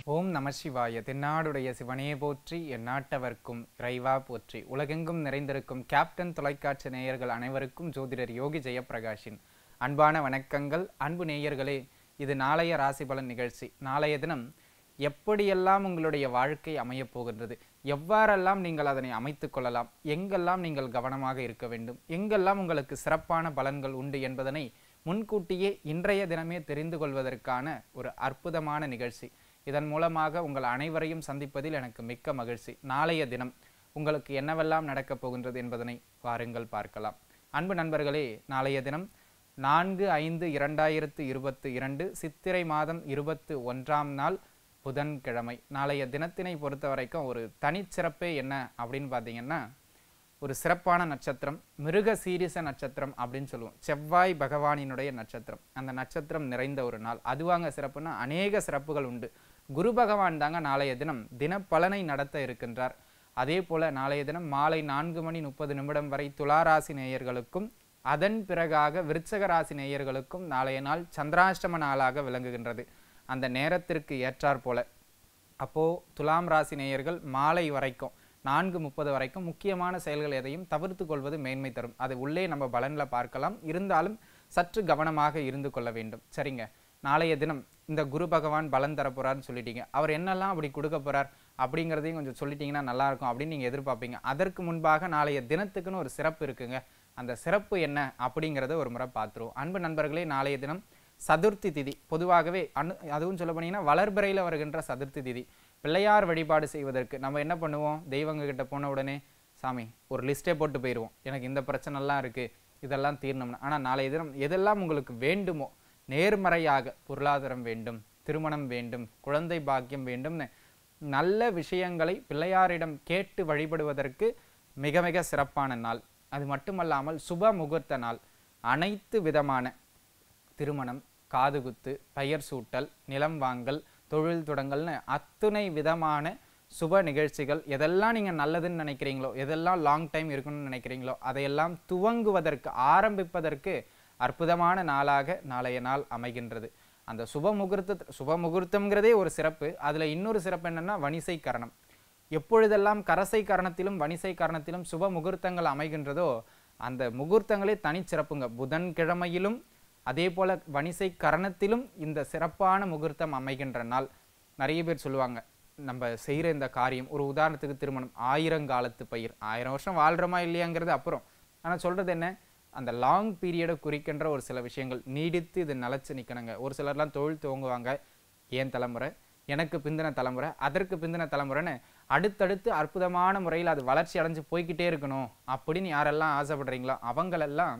ஓம் நம சிவாய தென்னாடுடைய சிவனே போற்றி எந்நாட்டவர்க்கும் இறைவா போற்றி உலகெங்கும் நிறைந்திருக்கும் கேப்டன் தொலைக்காட்சி நேயர்கள் அனைவருக்கும் ஜோதிடர் யோகி ஜெயப்பிரகாஷின் அன்பான வணக்கங்கள் அன்பு நேயர்களே இது நாளைய ராசி பலன் நிகழ்ச்சி நாளைய தினம் எப்படியெல்லாம் உங்களுடைய வாழ்க்கை அமையப் போகின்றது எவ்வாறெல்லாம் நீங்கள் அதனை அமைத்துக் கொள்ளலாம் எங்கெல்லாம் நீங்கள் கவனமாக இருக்க வேண்டும் எங்கெல்லாம் உங்களுக்கு சிறப்பான பலன்கள் உண்டு என்பதனை முன்கூட்டியே இன்றைய தினமே தெரிந்து கொள்வதற்கான ஒரு அற்புதமான நிகழ்ச்சி இதன் மூலமாக உங்கள் அனைவரையும் சந்திப்பதில் எனக்கு மிக்க மகிழ்ச்சி நாளைய தினம் உங்களுக்கு என்னவெல்லாம் நடக்கப் போகின்றது என்பதனை வாருங்கள் பார்க்கலாம் அன்பு நண்பர்களே நாளைய தினம் நான்கு ஐந்து இரண்டாயிரத்து இருபத்து இரண்டு சித்திரை மாதம் இருபத்து ஒன்றாம் நாள் புதன்கிழமை நாளைய தினத்தினை பொறுத்த வரைக்கும் ஒரு தனிச்சிறப்பே என்ன அப்படின்னு பார்த்தீங்கன்னா ஒரு சிறப்பான நட்சத்திரம் மிருக சீரிச நட்சத்திரம் அப்படின்னு சொல்லுவோம் செவ்வாய் பகவானினுடைய நட்சத்திரம் அந்த நட்சத்திரம் நிறைந்த ஒரு நாள் அதுவாங்க சிறப்புன்னா அநேக சிறப்புகள் உண்டு குரு பகவான் தாங்க நாளைய தினம் தினப்பலனை நடத்த இருக்கின்றார் அதே போல நாளைய தினம் மாலை நான்கு மணி முப்பது நிமிடம் வரை துளாராசி நேயர்களுக்கும் அதன் பிறகாக விருச்சக ராசி நேயர்களுக்கும் நாளைய நாள் சந்திராஷ்டம நாளாக விளங்குகின்றது அந்த நேரத்திற்கு ஏற்றாற் போல அப்போ துலாம் ராசி நேயர்கள் மாலை வரைக்கும் நான்கு முப்பது வரைக்கும் முக்கியமான செயல்கள் எதையும் தவிர்த்து கொள்வது மேன்மை தரும் அது உள்ளே நம்ம பலன்ல பார்க்கலாம் இருந்தாலும் சற்று கவனமாக இருந்து கொள்ள வேண்டும் சரிங்க நாளைய தினம் இந்த குரு பகவான் பலன் தரப்போறாருன்னு சொல்லிட்டீங்க அவர் என்னெல்லாம் அப்படி கொடுக்க போறார் அப்படிங்கிறதையும் கொஞ்சம் சொல்லிட்டீங்கன்னா நல்லா இருக்கும் அப்படின்னு நீங்க எதிர்பார்ப்பீங்க அதற்கு முன்பாக நாளைய தினத்துக்குன்னு ஒரு சிறப்பு இருக்குங்க அந்த சிறப்பு என்ன அப்படிங்கிறத ஒரு முறை பார்த்துருவோம் அன்பு நண்பர்களே நாளைய தினம் சதுர்த்தி திதி பொதுவாகவே அனு அதுவும் சொல்ல போனீங்கன்னா வளர்பிறையில் வருகின்ற சதுர்த்தி திதி பிள்ளையார் வழிபாடு செய்வதற்கு நம்ம என்ன பண்ணுவோம் தெய்வங்க கிட்ட போன உடனே சாமி ஒரு லிஸ்ட்டே போட்டு போயிடுவோம் எனக்கு இந்த பிரச்சனைலாம் இருக்குது இதெல்லாம் தீரணும்னு ஆனால் நாளைய தினம் எதெல்லாம் உங்களுக்கு வேண்டுமோ நேர்மறையாக பொருளாதாரம் வேண்டும் திருமணம் வேண்டும் குழந்தை பாக்கியம் வேண்டும்னு நல்ல விஷயங்களை பிள்ளையாரிடம் கேட்டு வழிபடுவதற்கு மிக மிக சிறப்பான நாள் அது மட்டுமல்லாமல் சுப முகூர்த்த நாள் அனைத்து விதமான திருமணம் காதுகுத்து பெயர் சூட்டல் நிலம் வாங்கல் தொழில் தொடங்கல்னு அத்துணை விதமான சுப நிகழ்ச்சிகள் எதெல்லாம் நீங்கள் நல்லதுன்னு நினைக்கிறீங்களோ எதெல்லாம் லாங் டைம் இருக்கணும்னு நினைக்கிறீங்களோ அதையெல்லாம் துவங்குவதற்கு ஆரம்பிப்பதற்கு அற்புதமான நாளாக நாளைய நாள் அமைகின்றது அந்த சுப முகூர்த்த சுப முகூர்த்தம்ங்கிறதே ஒரு சிறப்பு அதில் இன்னொரு சிறப்பு என்னென்னா வணிசை கரணம் எப்பொழுதெல்லாம் கரசை கரணத்திலும் வணிசை கரணத்திலும் சுப முகூர்த்தங்கள் அமைகின்றதோ அந்த முகூர்த்தங்களே தனிச்சிறப்புங்க புதன்கிழமையிலும் அதே போல வணிசை கரணத்திலும் இந்த சிறப்பான முகூர்த்தம் அமைகின்ற நாள் நிறைய பேர் சொல்லுவாங்க நம்ம செய்கிற இந்த காரியம் ஒரு உதாரணத்துக்கு திருமணம் ஆயிரங்காலத்து பயிர் ஆயிரம் வருஷம் வாழ்கிறோமா இல்லையாங்கிறது அப்புறம் ஆனால் சொல்கிறது என்ன அந்த லாங் பீரியடை குறிக்கின்ற ஒரு சில விஷயங்கள் நீடித்து இது நிலச்சி நிற்கணுங்க ஒரு சிலர்லாம் தொழில் துவங்குவாங்க ஏன் தலைமுறை எனக்கு பிந்தின தலைமுறை அதற்கு பிந்தின தலைமுறைன்னு அடுத்தடுத்து அற்புதமான முறையில் அது வளர்ச்சி அடைஞ்சு போய்கிட்டே இருக்கணும் அப்படின்னு யாரெல்லாம் ஆசைப்படுறீங்களோ அவங்களெல்லாம்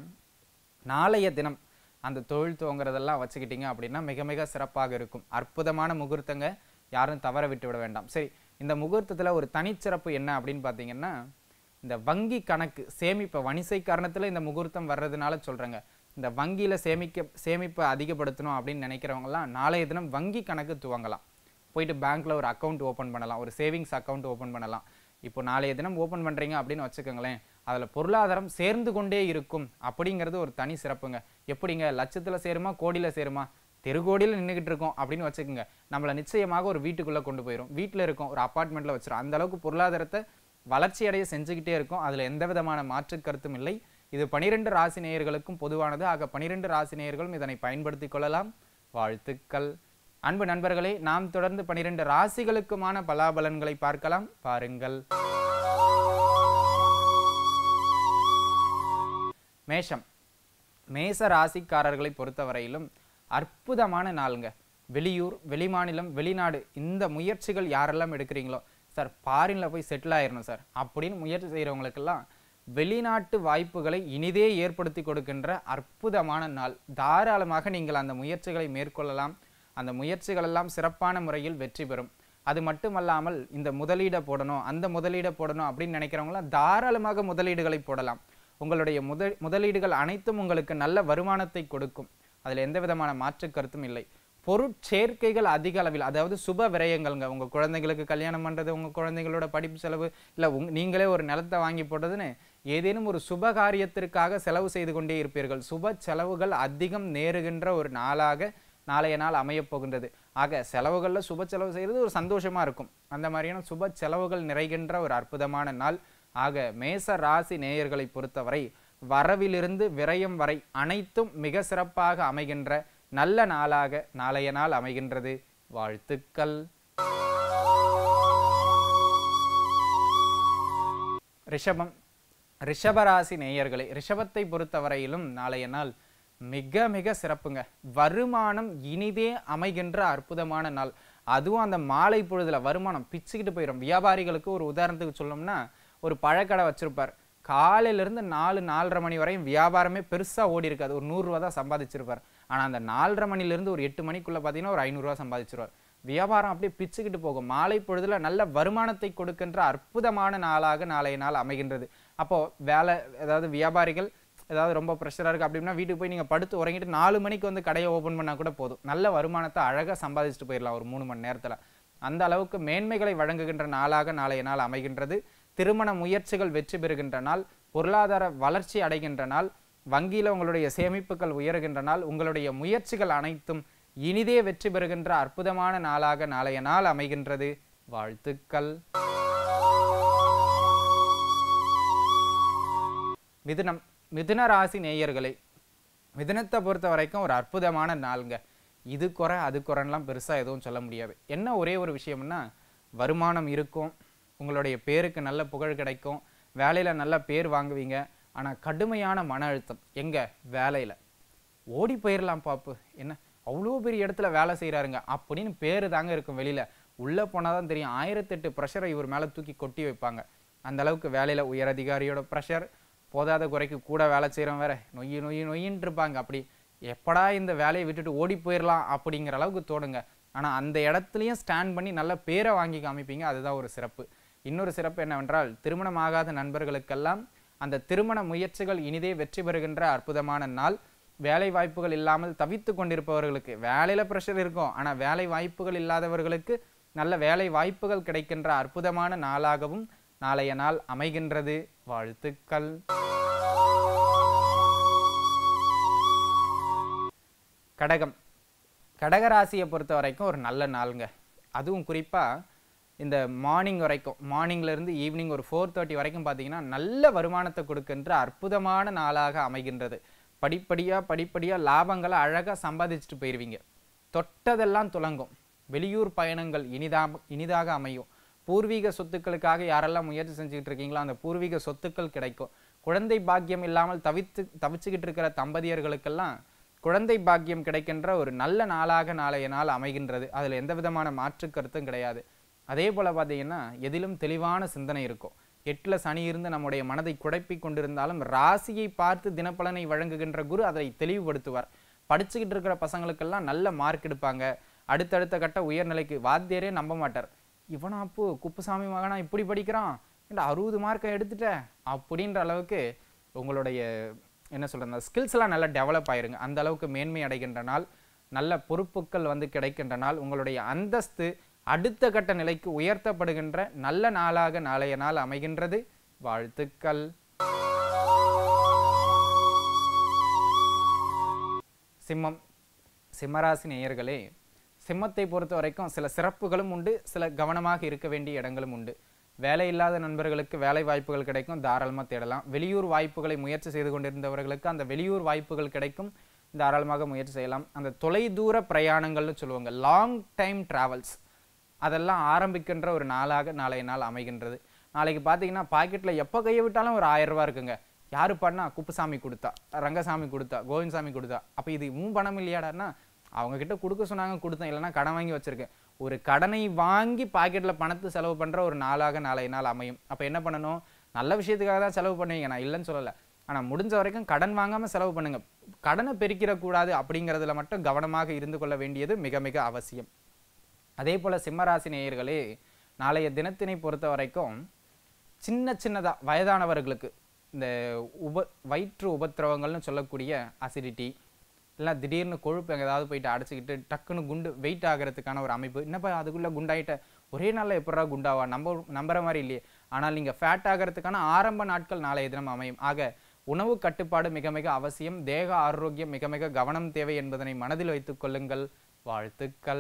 நாளைய தினம் அந்த தொழில் துவங்குறதெல்லாம் வச்சுக்கிட்டீங்க அப்படின்னா மிக மிக சிறப்பாக இருக்கும் அற்புதமான முகூர்த்தங்க யாரும் தவற விட்டு விட வேண்டாம் சரி இந்த முகூர்த்தத்தில் ஒரு தனிச்சிறப்பு என்ன அப்படின்னு பார்த்தீங்கன்னா இந்த வங்கி கணக்கு சேமிப்பை வணிசை காரணத்தில் இந்த முகூர்த்தம் வர்றதுனால சொல்கிறேங்க இந்த வங்கியில் சேமிக்க சேமிப்பை அதிகப்படுத்தணும் அப்படின்னு நினைக்கிறவங்கலாம் நாளைய தினம் வங்கி கணக்கு துவங்கலாம் போயிட்டு பேங்க்கில் ஒரு அக்கௌண்ட் ஓப்பன் பண்ணலாம் ஒரு சேவிங்ஸ் அக்கௌண்ட் ஓப்பன் பண்ணலாம் இப்போ நாளைய தினம் ஓப்பன் பண்ணுறீங்க அப்படின்னு வச்சுக்கோங்களேன் அதில் பொருளாதாரம் சேர்ந்து கொண்டே இருக்கும் அப்படிங்கிறது ஒரு தனி சிறப்புங்க எப்படிங்க லட்சத்தில் சேருமா கோடியில் சேருமா தெருகோடியில் நின்றுக்கிட்டு இருக்கோம் அப்படின்னு வச்சுக்கோங்க நம்மளை நிச்சயமாக ஒரு வீட்டுக்குள்ளே கொண்டு போயிடும் வீட்டில் இருக்கோம் ஒரு அப்பார்ட்மெண்ட்டில் வச்சிரும் அந்த அளவுக்கு பொருளாதாரத்தை வளர்ச்சி அடைய செஞ்சுக்கிட்டே இருக்கும் அதில் எந்த விதமான மாற்று கருத்தும் இல்லை இது பனிரெண்டு ராசி நேயர்களுக்கும் பொதுவானது ஆக பனிரெண்டு ராசி நேயர்களும் இதனை பயன்படுத்திக் கொள்ளலாம் வாழ்த்துக்கள் அன்பு நண்பர்களே நாம் தொடர்ந்து பனிரெண்டு ராசிகளுக்குமான பலாபலன்களை பார்க்கலாம் பாருங்கள் மேஷம் மேச ராசிக்காரர்களை பொறுத்தவரையிலும் அற்புதமான நாளுங்க வெளியூர் வெளிமாநிலம் வெளிநாடு இந்த முயற்சிகள் யாரெல்லாம் எடுக்கிறீங்களோ சார் ஃபாரினில் போய் செட்டில் ஆயிடணும் சார் அப்படின்னு முயற்சி செய்கிறவங்களுக்கெல்லாம் வெளிநாட்டு வாய்ப்புகளை இனிதே ஏற்படுத்தி கொடுக்கின்ற அற்புதமான நாள் தாராளமாக நீங்கள் அந்த முயற்சிகளை மேற்கொள்ளலாம் அந்த முயற்சிகளெல்லாம் சிறப்பான முறையில் வெற்றி பெறும் அது மட்டுமல்லாமல் இந்த முதலீடை போடணும் அந்த முதலீடை போடணும் அப்படின்னு நினைக்கிறவங்களாம் தாராளமாக முதலீடுகளை போடலாம் உங்களுடைய முத முதலீடுகள் அனைத்தும் உங்களுக்கு நல்ல வருமானத்தை கொடுக்கும் அதில் எந்த விதமான மாற்று கருத்தும் இல்லை பொருட்சேர்க்கைகள் அதிக அளவில் அதாவது சுப விரயங்கள்ங்க உங்கள் குழந்தைங்களுக்கு கல்யாணம் பண்ணுறது உங்கள் குழந்தைங்களோட படிப்பு செலவு இல்லை உங் நீங்களே ஒரு நிலத்தை வாங்கி போட்டதுன்னு ஏதேனும் ஒரு சுப காரியத்திற்காக செலவு செய்து கொண்டே இருப்பீர்கள் சுப செலவுகள் அதிகம் நேருகின்ற ஒரு நாளாக நாளைய நாள் அமையப் போகின்றது ஆக செலவுகளில் சுப செலவு செய்கிறது ஒரு சந்தோஷமா இருக்கும் அந்த மாதிரியான சுப செலவுகள் நிறைகின்ற ஒரு அற்புதமான நாள் ஆக மேச ராசி நேயர்களை பொறுத்தவரை வரவிலிருந்து விரயம் வரை அனைத்தும் மிக சிறப்பாக அமைகின்ற நல்ல நாளாக நாளைய நாள் அமைகின்றது வாழ்த்துக்கள் ரிஷபம் ரிஷபராசி நேயர்களே ரிஷபத்தை பொறுத்தவரையிலும் நாளைய நாள் மிக மிக சிறப்புங்க வருமானம் இனிதே அமைகின்ற அற்புதமான நாள் அதுவும் அந்த மாலை பொழுதுல வருமானம் பிச்சுக்கிட்டு போயிடும் வியாபாரிகளுக்கு ஒரு உதாரணத்துக்கு சொல்லணும்னா ஒரு பழக்கடை வச்சிருப்பார் காலையில இருந்து நாலு நாலரை மணி வரையும் வியாபாரமே பெருசா ஓடி இருக்காது ஒரு நூறுரூவா தான் சம்பாதிச்சிருப்பார் ஆனா அந்த நாலரை மணிலேருந்து ஒரு எட்டு மணிக்குள்ள பார்த்தீங்கன்னா ஒரு ஐநூறுரூவா சம்பாதிச்சிருவார் வியாபாரம் அப்படியே பிச்சுக்கிட்டு போகும் மாலை பொழுதுல நல்ல வருமானத்தை கொடுக்கின்ற அற்புதமான நாளாக நாளைய நாள் அமைகின்றது அப்போ வேலை அதாவது வியாபாரிகள் ஏதாவது ரொம்ப ப்ரெஷராக இருக்குது அப்படின்னா வீட்டுக்கு போய் நீங்கள் படுத்து உறங்கிட்டு நாலு மணிக்கு வந்து கடையை ஓப்பன் பண்ணால் கூட போதும் நல்ல வருமானத்தை அழகாக சம்பாதிச்சுட்டு போயிடலாம் ஒரு மூணு மணி நேரத்தில் அந்த அளவுக்கு மேன்மைகளை வழங்குகின்ற நாளாக நாளைய நாள் அமைகின்றது திருமண முயற்சிகள் வெற்றி பெறுகின்ற நாள் பொருளாதார வளர்ச்சி அடைகின்ற நாள் வங்கியில் உங்களுடைய சேமிப்புகள் உயருகின்ற நாள் உங்களுடைய முயற்சிகள் அனைத்தும் இனிதே வெற்றி பெறுகின்ற அற்புதமான நாளாக நாளைய நாள் அமைகின்றது வாழ்த்துக்கள் மிதுனம் மிதுன ராசி நேயர்களே மிதுனத்தை பொறுத்த வரைக்கும் ஒரு அற்புதமான நாளுங்க இது குறை அது குறைலாம் பெருசாக எதுவும் சொல்ல முடியாது என்ன ஒரே ஒரு விஷயம்னா வருமானம் இருக்கும் உங்களுடைய பேருக்கு நல்ல புகழ் கிடைக்கும் வேலையில் நல்ல பேர் வாங்குவீங்க ஆனால் கடுமையான மன அழுத்தம் எங்கே வேலையில் ஓடி போயிடலாம் பாப்பு என்ன அவ்வளோ பெரிய இடத்துல வேலை செய்கிறாருங்க அப்படின்னு பேர் தாங்க இருக்கும் வெளியில் உள்ளே போனால் தான் தெரியும் ஆயிரத்தெட்டு ப்ரெஷரை இவர் மேலே தூக்கி கொட்டி வைப்பாங்க அந்த அளவுக்கு வேலையில் உயரதிகாரியோட ப்ரெஷர் போதாத குறைக்கு கூட வேலை செய்கிறவன் வேற நொய்யு நொய்யு நொய்யின்னு இருப்பாங்க அப்படி எப்படா இந்த வேலையை விட்டுட்டு ஓடி போயிடலாம் அப்படிங்கிற அளவுக்கு தோணுங்க ஆனால் அந்த இடத்துலையும் ஸ்டாண்ட் பண்ணி நல்ல பேரை வாங்கி காமிப்பீங்க அதுதான் ஒரு சிறப்பு இன்னொரு சிறப்பு என்னவென்றால் திருமணமாகாத நண்பர்களுக்கெல்லாம் அந்த திருமண முயற்சிகள் இனிதே வெற்றி பெறுகின்ற அற்புதமான நாள் வேலை வாய்ப்புகள் இல்லாமல் தவித்து கொண்டிருப்பவர்களுக்கு வேலையில ப்ரெஷர் இருக்கும் ஆனால் வேலை வாய்ப்புகள் இல்லாதவர்களுக்கு நல்ல வேலை வாய்ப்புகள் கிடைக்கின்ற அற்புதமான நாளாகவும் நாளைய நாள் அமைகின்றது வாழ்த்துக்கள் கடகம் கடகராசியை பொறுத்த வரைக்கும் ஒரு நல்ல நாளுங்க அதுவும் குறிப்பாக இந்த மார்னிங் வரைக்கும் மார்னிங்ல இருந்து ஈவினிங் ஒரு ஃபோர் தேர்ட்டி வரைக்கும் பார்த்தீங்கன்னா நல்ல வருமானத்தை கொடுக்கின்ற அற்புதமான நாளாக அமைகின்றது படிப்படியாக படிப்படியாக லாபங்களை அழகாக சம்பாதிச்சுட்டு போயிடுவீங்க தொட்டதெல்லாம் துலங்கும் வெளியூர் பயணங்கள் இனிதா இனிதாக அமையும் பூர்வீக சொத்துக்களுக்காக யாரெல்லாம் முயற்சி செஞ்சுக்கிட்டு இருக்கீங்களோ அந்த பூர்வீக சொத்துக்கள் கிடைக்கும் குழந்தை பாக்கியம் இல்லாமல் தவித்து தவிச்சுக்கிட்டு இருக்கிற தம்பதியர்களுக்கெல்லாம் குழந்தை பாக்கியம் கிடைக்கின்ற ஒரு நல்ல நாளாக நாளைய நாள் அமைகின்றது அதில் எந்த விதமான மாற்று கருத்தும் கிடையாது அதே போல் பார்த்தீங்கன்னா எதிலும் தெளிவான சிந்தனை இருக்கும் எட்டில் சனி இருந்து நம்முடைய மனதை குழப்பி கொண்டிருந்தாலும் ராசியை பார்த்து தினப்பலனை வழங்குகின்ற குரு அதை தெளிவுபடுத்துவார் படிச்சுக்கிட்டு இருக்கிற பசங்களுக்கெல்லாம் நல்ல மார்க் எடுப்பாங்க அடுத்தடுத்த கட்ட உயர்நிலைக்கு வாத்தியரே நம்ப மாட்டார் இவனா அப்போ குப்புசாமி மகனா இப்படி படிக்கிறான் ஏன்டா அறுபது மார்க்கை எடுத்துட்ட அப்படின்ற அளவுக்கு உங்களுடைய என்ன சொல்கிறது அந்த ஸ்கில்ஸ் எல்லாம் நல்லா டெவலப் ஆயிருங்க அந்த அளவுக்கு மேன்மை அடைகின்ற நாள் நல்ல பொறுப்புகள் வந்து கிடைக்கின்ற நாள் உங்களுடைய அந்தஸ்து அடுத்த கட்ட நிலைக்கு உயர்த்தப்படுகின்ற நல்ல நாளாக நாளைய நாள் அமைகின்றது வாழ்த்துக்கள் சிம்மம் சிம்மராசி நேயர்களே சிம்மத்தை பொறுத்த வரைக்கும் சில சிறப்புகளும் உண்டு சில கவனமாக இருக்க வேண்டிய இடங்களும் உண்டு வேலை இல்லாத நண்பர்களுக்கு வேலை வாய்ப்புகள் கிடைக்கும் தாராளமாக தேடலாம் வெளியூர் வாய்ப்புகளை முயற்சி செய்து கொண்டிருந்தவர்களுக்கு அந்த வெளியூர் வாய்ப்புகள் கிடைக்கும் தாராளமாக முயற்சி செய்யலாம் அந்த தொலைதூர பிரயாணங்கள்னு சொல்லுவாங்க லாங் டைம் டிராவல்ஸ் அதெல்லாம் ஆரம்பிக்கின்ற ஒரு நாளாக நாளைய நாள் அமைகின்றது நாளைக்கு பார்த்தீங்கன்னா பாக்கெட்டில் எப்போ கையை விட்டாலும் ஒரு ஆயிரம் ரூபாய் இருக்குங்க யாரு பண்ணா குப்புசாமி கொடுத்தா ரங்கசாமி கொடுத்தா கோவிந்தசாமி கொடுத்தா அப்போ இது உன் பணம் இல்லையாடான்னா அவங்க கிட்ட கொடுக்க சொன்னாங்க கொடுத்தேன் இல்லைன்னா கடன் வாங்கி வச்சிருக்கேன் ஒரு கடனை வாங்கி பாக்கெட்டில் பணத்தை செலவு பண்ணுற ஒரு நாளாக நாளைய நாள் அமையும் அப்போ என்ன பண்ணணும் நல்ல விஷயத்துக்காக தான் செலவு பண்ணுவீங்க நான் இல்லைன்னு சொல்லலை ஆனால் முடிஞ்ச வரைக்கும் கடன் வாங்காமல் செலவு பண்ணுங்க கடனை பெருக்கிடக்கூடாது அப்படிங்கிறதுல மட்டும் கவனமாக இருந்து கொள்ள வேண்டியது மிக மிக அவசியம் அதே போல் சிம்மராசி நேயர்களே நாளைய தினத்தினை பொறுத்த வரைக்கும் சின்ன சின்னதாக வயதானவர்களுக்கு இந்த உப வயிற்று உபத்திரவங்கள்னு சொல்லக்கூடிய அசிடிட்டி இல்லை திடீர்னு கொழுப்பு எங்க ஏதாவது போயிட்டு அடைச்சிக்கிட்டு டக்குன்னு குண்டு வெயிட் ஆகிறதுக்கான ஒரு அமைப்பு என்னப்பா அதுக்குள்ளே குண்டாயிட்ட ஒரே நாளில் எப்படா குண்டாவா நம்ப நம்புற மாதிரி இல்லையே ஆனால் நீங்கள் ஃபேட் ஆகிறதுக்கான ஆரம்ப நாட்கள் நாளைய தினம் அமையும் ஆக உணவு கட்டுப்பாடு மிக மிக அவசியம் தேக ஆரோக்கியம் மிக மிக கவனம் தேவை என்பதனை மனதில் வைத்துக் கொள்ளுங்கள் வாழ்த்துக்கள்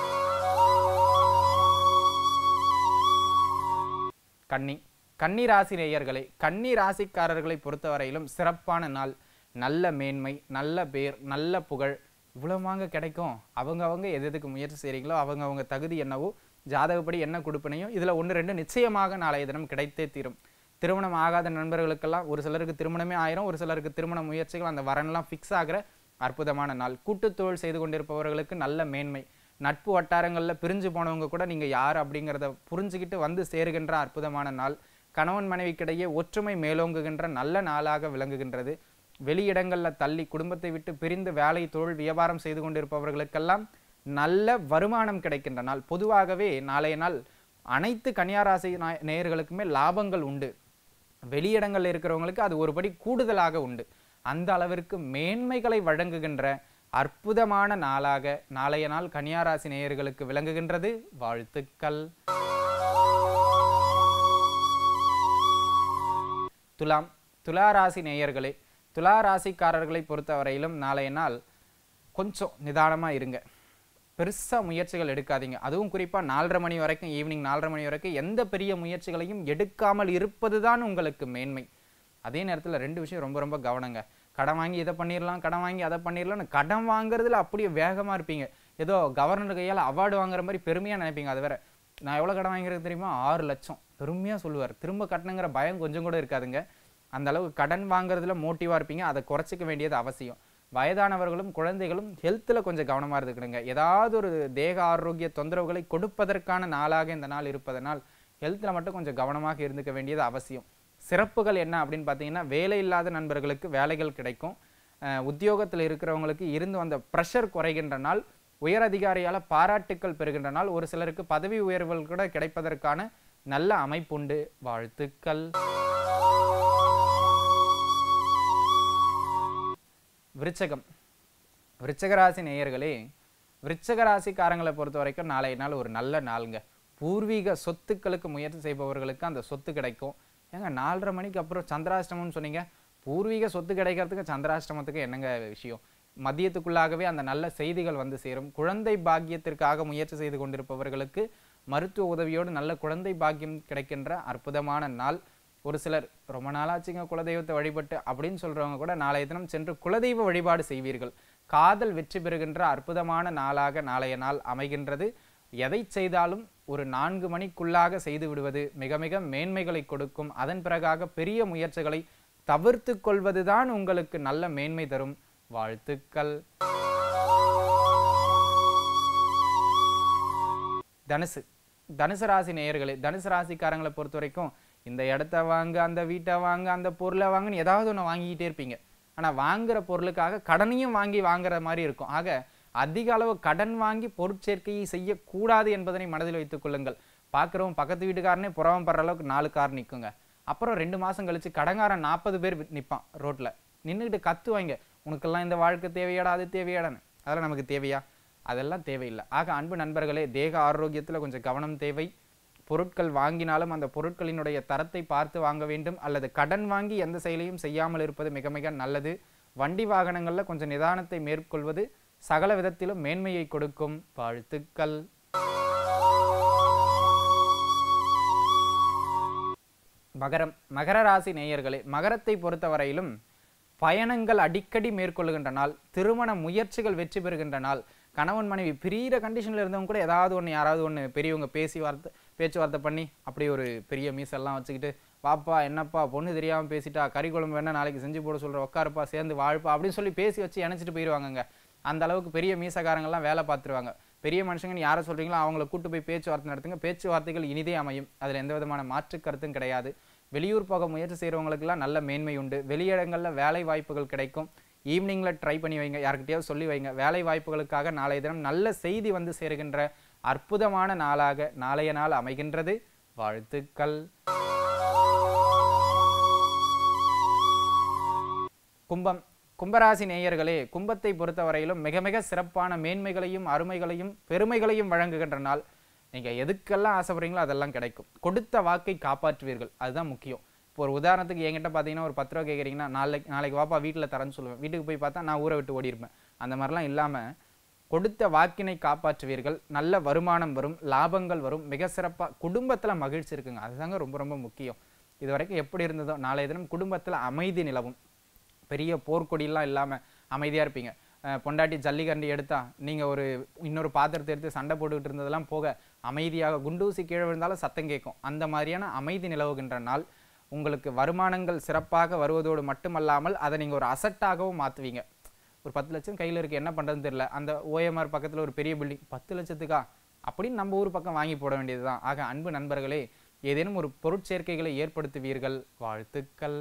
கன்னி கன்னி ராசி நேயர்களே கன்னி ராசிக்காரர்களை பொறுத்தவரையிலும் சிறப்பான நாள் நல்ல மேன்மை நல்ல பேர் நல்ல புகழ் இவ்வளவு வாங்க கிடைக்கும் அவங்க அவங்க எது எதுக்கு முயற்சி செய்கிறீங்களோ அவங்க அவங்க தகுதி என்னவோ ஜாதகப்படி என்ன கொடுப்பினையோ இதில் ஒன்று ரெண்டு நிச்சயமாக நாளைய தினம் கிடைத்தே தீரும் திருமணம் ஆகாத நண்பர்களுக்கெல்லாம் ஒரு சிலருக்கு திருமணமே ஆயிரும் ஒரு சிலருக்கு திருமண முயற்சிகள் அந்த வரன்லாம் ஃபிக்ஸ் ஆகிற அற்புதமான நாள் கூட்டுத் தொழில் செய்து கொண்டிருப்பவர்களுக்கு நல்ல மேன்மை நட்பு வட்டாரங்களில் பிரிஞ்சு போனவங்க கூட நீங்கள் யார் அப்படிங்கிறத புரிஞ்சுக்கிட்டு வந்து சேருகின்ற அற்புதமான நாள் கணவன் மனைவிக்கிடையே ஒற்றுமை மேலோங்குகின்ற நல்ல நாளாக விளங்குகின்றது வெளியிடங்களில் தள்ளி குடும்பத்தை விட்டு பிரிந்து வேலை தொழில் வியாபாரம் செய்து கொண்டிருப்பவர்களுக்கெல்லாம் நல்ல வருமானம் கிடைக்கின்ற நாள் பொதுவாகவே நாளைய நாள் அனைத்து கன்னியாராசி நாய- நேயர்களுக்குமே லாபங்கள் உண்டு வெளியிடங்களில் இருக்கிறவங்களுக்கு அது ஒருபடி கூடுதலாக உண்டு அந்த அளவிற்கு மேன்மைகளை வழங்குகின்ற அற்புதமான நாளாக நாளைய நாள் கன்னியாராசி நேயர்களுக்கு விளங்குகின்றது வாழ்த்துக்கள் துலாம் துலா ராசி நேயர்களே துலா ராசிக்காரர்களை பொறுத்தவரையிலும் நாளைய நாள் கொஞ்சம் நிதானமாக இருங்க பெருசாக முயற்சிகள் எடுக்காதீங்க அதுவும் குறிப்பாக நாலரை மணி வரைக்கும் ஈவினிங் நாலரை மணி வரைக்கும் எந்த பெரிய முயற்சிகளையும் எடுக்காமல் இருப்பது தான் உங்களுக்கு மேன்மை அதே நேரத்தில் ரெண்டு விஷயம் ரொம்ப ரொம்ப கவனங்க கடன் வாங்கி இதை பண்ணிடலாம் கடன் வாங்கி அதை பண்ணிடலாம்னு கடன் வாங்குறதுல அப்படியே வேகமாக இருப்பீங்க ஏதோ கவர்னர் கையால் அவார்டு வாங்குற மாதிரி பெருமையாக நினைப்பீங்க அது வேற நான் எவ்வளோ கடன் வாங்கிறது தெரியுமா ஆறு லட்சம் பெருமையாக சொல்லுவார் திரும்ப கட்டணுங்கிற பயம் கொஞ்சம் கூட இருக்காதுங்க அந்த அளவு கடன் வாங்குறதுல மோட்டிவாக இருப்பீங்க அதை குறைச்சிக்க வேண்டியது அவசியம் வயதானவர்களும் குழந்தைகளும் ஹெல்த்தில் கொஞ்சம் கவனமாக இருந்துக்கணுங்க ஏதாவது ஒரு தேக ஆரோக்கிய தொந்தரவுகளை கொடுப்பதற்கான நாளாக இந்த நாள் இருப்பதனால் ஹெல்த்தில் மட்டும் கொஞ்சம் கவனமாக இருந்துக்க வேண்டியது அவசியம் சிறப்புகள் என்ன அப்படின்னு பார்த்தீங்கன்னா வேலை இல்லாத நண்பர்களுக்கு வேலைகள் கிடைக்கும் அஹ் உத்தியோகத்தில் இருக்கிறவங்களுக்கு இருந்து வந்த ப்ரெஷர் குறைகின்ற நாள் உயர் அதிகாரியால் பாராட்டுக்கள் பெறுகின்ற நாள் ஒரு சிலருக்கு பதவி உயர்வுகள் கூட கிடைப்பதற்கான நல்ல அமைப்புண்டு வாழ்த்துக்கள் விருச்சகம் விருச்சக ராசி நேயர்களே விருச்சக ராசிக்காரங்களை பொறுத்த வரைக்கும் நாளைய நாள் ஒரு நல்ல நாளுங்க பூர்வீக சொத்துக்களுக்கு முயற்சி செய்பவர்களுக்கு அந்த சொத்து கிடைக்கும் ஏங்க நாலரை மணிக்கு அப்புறம் சந்திராஷ்டமம்னு சொன்னீங்க பூர்வீக சொத்து கிடைக்கிறதுக்கு சந்திராஷ்டமத்துக்கு என்னங்க விஷயம் மதியத்துக்குள்ளாகவே அந்த நல்ல செய்திகள் வந்து சேரும் குழந்தை பாக்கியத்திற்காக முயற்சி செய்து கொண்டிருப்பவர்களுக்கு மருத்துவ உதவியோடு நல்ல குழந்தை பாக்கியம் கிடைக்கின்ற அற்புதமான நாள் ஒரு சிலர் ரொம்ப நாளாச்சுங்க குலதெய்வத்தை வழிபட்டு அப்படின்னு சொல்றவங்க கூட நாளைய தினம் சென்று குலதெய்வ வழிபாடு செய்வீர்கள் காதல் வெற்றி பெறுகின்ற அற்புதமான நாளாக நாளைய நாள் அமைகின்றது எதை செய்தாலும் ஒரு நான்கு மணிக்குள்ளாக செய்து விடுவது மிக மிக மேன்மைகளை கொடுக்கும் அதன் பிறகாக பெரிய முயற்சிகளை தவிர்த்து கொள்வதுதான் உங்களுக்கு நல்ல மேன்மை தரும் வாழ்த்துக்கள் தனுசு தனுசு ராசி நேயர்களே தனுசு ராசிக்காரங்களை பொறுத்த வரைக்கும் இந்த இடத்த வாங்க அந்த வீட்டை வாங்க அந்த பொருளை வாங்கன்னு ஏதாவது ஒன்று வாங்கிக்கிட்டே இருப்பீங்க ஆனால் வாங்குற பொருளுக்காக கடனையும் வாங்கி வாங்குற மாதிரி இருக்கும் ஆக அதிக அளவு கடன் வாங்கி பொருட்சேர்க்கையை செய்யக்கூடாது என்பதனை மனதில் வைத்துக் கொள்ளுங்கள் பார்க்குறவன் பக்கத்து வீட்டுக்காரனே புறவம் படுற அளவுக்கு நாலு கார் நிற்குங்க அப்புறம் ரெண்டு மாதம் கழிச்சு கடங்காரன் நாற்பது பேர் நிற்பான் ரோட்டில் நின்றுக்கிட்டு கத்துவாங்க உனக்கெல்லாம் இந்த வாழ்க்கை தேவையாடா அது தேவையாடான்னு அதெல்லாம் நமக்கு தேவையா அதெல்லாம் தேவையில்லை ஆக அன்பு நண்பர்களே தேக ஆரோக்கியத்தில் கொஞ்சம் கவனம் தேவை பொருட்கள் வாங்கினாலும் அந்த பொருட்களினுடைய தரத்தை பார்த்து வாங்க வேண்டும் அல்லது கடன் வாங்கி எந்த செயலையும் செய்யாமல் இருப்பது மிக மிக நல்லது வண்டி வாகனங்களில் கொஞ்சம் நிதானத்தை மேற்கொள்வது சகல விதத்திலும் மேன்மையை கொடுக்கும் வாழ்த்துக்கள் மகரம் மகர ராசி நேயர்களே மகரத்தை பொறுத்தவரையிலும் பயணங்கள் அடிக்கடி மேற்கொள்ளுகின்ற நாள் திருமண முயற்சிகள் வெற்றி பெறுகின்ற நாள் கணவன் மனைவி பிரியிற கண்டிஷனில் இருந்தவங்க கூட ஏதாவது ஒன்று யாராவது ஒன்று பெரியவங்க பேசி வார்த்தை பேச்சுவார்த்தை பண்ணி அப்படி ஒரு பெரிய மீசெல்லாம் வச்சுக்கிட்டு வாப்பா என்னப்பா பொண்ணு தெரியாமல் பேசிட்டா கறி குழம்பு வேணா நாளைக்கு செஞ்சு போட சொல்கிற உட்காருப்பா சேர்ந்து வாழ்ப்பா அப்படின்னு சொல்லி பேசி வச்சு இணைச்சிட்டு போயிடுவாங்கங்க அந்த அளவுக்கு பெரிய மீசக்காரங்கள்லாம் வேலை பார்த்துருவாங்க பெரிய மனுஷங்கன்னு யாரை சொல்கிறீங்களோ அவங்கள கூட்டு போய் பேச்சுவார்த்தை நடத்துங்க பேச்சுவார்த்தைகள் இனிதே அமையும் அதில் எந்த விதமான மாற்று கருத்தும் கிடையாது வெளியூர் போக முயற்சி செய்கிறவங்களுக்கெல்லாம் நல்ல மேன்மை உண்டு வெளியிடங்களில் வேலை வாய்ப்புகள் கிடைக்கும் ஈவினிங்கில் ட்ரை பண்ணி வைங்க யார்கிட்டயாவது சொல்லி வைங்க வேலை வாய்ப்புகளுக்காக நாளைய தினம் நல்ல செய்தி வந்து சேருகின்ற அற்புதமான நாளாக நாளைய நாள் அமைகின்றது வாழ்த்துக்கள் கும்பம் கும்பராசி நேயர்களே கும்பத்தை பொறுத்தவரையிலும் மிக மிக சிறப்பான மேன்மைகளையும் அருமைகளையும் பெருமைகளையும் வழங்குகின்ற நாள் நீங்கள் எதுக்கெல்லாம் ஆசைப்படுறீங்களோ அதெல்லாம் கிடைக்கும் கொடுத்த வாக்கை காப்பாற்றுவீர்கள் அதுதான் முக்கியம் இப்போ ஒரு உதாரணத்துக்கு என்கிட்ட பார்த்தீங்கன்னா ஒரு பத்து ரூபா கேட்குறீங்கன்னா நாளைக்கு நாளைக்கு வாப்பா வீட்டில் தரேன்னு சொல்லுவேன் வீட்டுக்கு போய் பார்த்தா நான் ஊரை விட்டு ஓடி இருப்பேன் அந்த மாதிரிலாம் இல்லாமல் கொடுத்த வாக்கினை காப்பாற்றுவீர்கள் நல்ல வருமானம் வரும் லாபங்கள் வரும் மிக சிறப்பாக குடும்பத்தில் மகிழ்ச்சி இருக்குங்க அதுதாங்க ரொம்ப ரொம்ப முக்கியம் இது வரைக்கும் எப்படி இருந்ததோ நாளைய தினம் குடும்பத்தில் அமைதி நிலவும் பெரிய போர்க்கொடியெல்லாம் இல்லாமல் அமைதியாக இருப்பீங்க அஹ் பொண்டாட்டி ஜல்லிக்கரண்டி எடுத்தா நீங்கள் ஒரு இன்னொரு பாத்திரத்தை எடுத்து சண்டை போட்டுக்கிட்டு இருந்ததெல்லாம் போக அமைதியாக குண்டூசி கீழே விழுந்தாலும் சத்தம் கேட்கும் அந்த மாதிரியான அமைதி நிலவுகின்ற நாள் உங்களுக்கு வருமானங்கள் சிறப்பாக வருவதோடு மட்டுமல்லாமல் அதை நீங்கள் ஒரு அசட்டாகவும் மாற்றுவீங்க ஒரு பத்து லட்சம் கையில் இருக்கு என்ன பண்ணுறதுன்னு தெரியல அந்த ஓஎம்ஆர் பக்கத்தில் ஒரு பெரிய பில்டிங் பத்து லட்சத்துக்கா அப்படின்னு நம்ம ஊர் பக்கம் வாங்கி போட வேண்டியதுதான் ஆக அன்பு நண்பர்களே ஏதேனும் ஒரு பொருட்சேர்க்கைகளை ஏற்படுத்துவீர்கள் வாழ்த்துக்கள்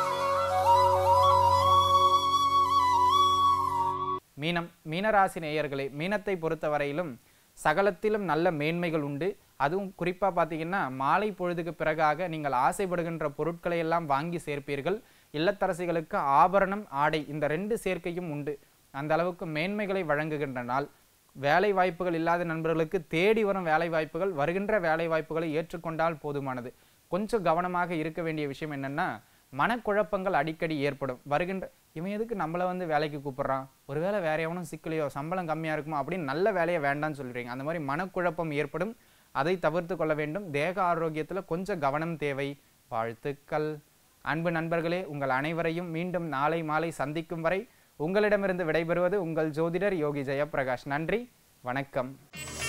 மீனம் மீனராசி நேயர்களே மீனத்தை பொறுத்தவரையிலும் சகலத்திலும் நல்ல மேன்மைகள் உண்டு அதுவும் குறிப்பாக பார்த்தீங்கன்னா மாலை பொழுதுக்கு பிறகாக நீங்கள் ஆசைப்படுகின்ற பொருட்களை எல்லாம் வாங்கி சேர்ப்பீர்கள் இல்லத்தரசிகளுக்கு ஆபரணம் ஆடை இந்த ரெண்டு சேர்க்கையும் உண்டு அந்த அளவுக்கு மேன்மைகளை வழங்குகின்ற நாள் வேலை வாய்ப்புகள் இல்லாத நண்பர்களுக்கு தேடி வரும் வேலை வாய்ப்புகள் வருகின்ற வேலை வாய்ப்புகளை ஏற்றுக்கொண்டால் போதுமானது கொஞ்சம் கவனமாக இருக்க வேண்டிய விஷயம் என்னன்னா மனக்குழப்பங்கள் அடிக்கடி ஏற்படும் வருகின்ற இவன் எதுக்கு நம்மளை வந்து வேலைக்கு கூப்பிடுறான் ஒருவேளை வேற எவனும் சிக்கலையோ சம்பளம் கம்மியாக இருக்குமோ அப்படின்னு நல்ல வேலையை வேண்டாம்னு சொல்லிடுறீங்க அந்த மாதிரி மனக்குழப்பம் ஏற்படும் அதை தவிர்த்து கொள்ள வேண்டும் தேக ஆரோக்கியத்தில் கொஞ்சம் கவனம் தேவை வாழ்த்துக்கள் அன்பு நண்பர்களே உங்கள் அனைவரையும் மீண்டும் நாளை மாலை சந்திக்கும் வரை உங்களிடமிருந்து விடைபெறுவது உங்கள் ஜோதிடர் யோகி ஜெயப்பிரகாஷ் நன்றி வணக்கம்